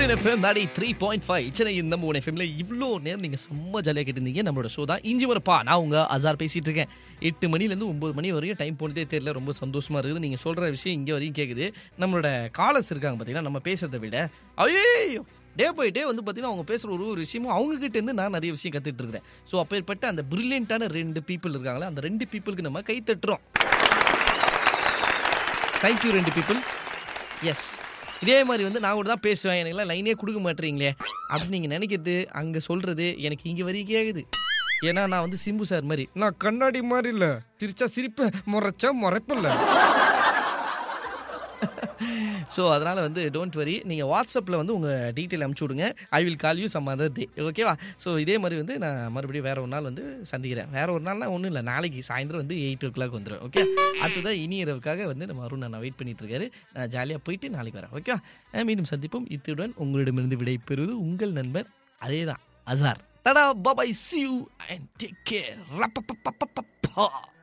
சூரியன் எஃப்எம் நாடி three point five Chennai நம்ம ஒன் எஃப்எம்ல இவ்வளோ நேரம் நீங்கள் செம்ம ஜாலியாக கேட்டிருந்தீங்க நம்மளோட ஷோ தான் இஞ்சி வரப்பா நான் உங்க அசார் பேசிட்டு இருக்கேன் எட்டு மணிலேருந்து ஒம்பது மணி வரையும் டைம் போனதே தெரியல ரொம்ப சந்தோஷமா இருக்குது நீங்கள் சொல்கிற விஷயம் இங்கே வரையும் கேட்குது நம்மளோட காலர்ஸ் இருக்காங்க பார்த்தீங்கன்னா நம்ம பேசுறதை விட ஐயோ டே பை டே வந்து பார்த்தீங்கன்னா அவங்க பேசுகிற ஒரு ஒரு விஷயமும் அவங்க கிட்ட இருந்து நான் நிறைய விஷயம் கற்றுட்டு இருக்கிறேன் ஸோ அப்பேற்பட்ட அந்த பிரில்லியண்ட்டான ரெண்டு பீப்புள் இருக்காங்களே அந்த ரெண்டு பீப்புளுக்கு நம்ம கை தட்டுறோம் தேங்க்யூ ரெண்டு பீப்புள் எஸ் இதே மாதிரி வந்து நான் கூட தான் பேசுவேன் எனக்குலாம் லைனே கொடுக்க மாட்டீங்களே அப்படின்னு நீங்கள் நினைக்கிறது அங்கே சொல்கிறது எனக்கு இங்கே வரைக்கும் கேட்குது ஏன்னா நான் வந்து சிம்பு சார் மாதிரி நான் கண்ணாடி மாதிரி இல்லை சிரிச்சா சிரிப்பேன் முறைச்சா முறைப்பில்ல ஸோ அதனால் வந்து டோன்ட் வரி நீங்கள் வாட்ஸ்அப்பில் வந்து உங்கள் டீட்டெயில் அனுப்பிச்சி விடுங்க I will call you some other day ஓகேவா ஸோ இதே மாதிரி வந்து நான் மறுபடியும் வேற ஒரு நாள் வந்து சந்திக்கிறேன் வேற ஒரு நாள்னா ஒன்றும் இல்லை நாளைக்கு சாயந்தரம் வந்து எயிட் ஓ கிளாக் வந்துடும் ஓகே அடுத்ததான் இனி இரவுக்காக வந்து நம்ம அருண் நான் வெயிட் பண்ணிட்டு இருக்காரு நான் ஜாலியாக போயிட்டு நாளைக்கு வரேன் ஓகே மீண்டும் சந்திப்போம் இத்துடன் உங்களிடமிருந்து விடை பெறுவது உங்கள் நண்பர் அதே தான் அசார் தடா பாபாய் see you and take care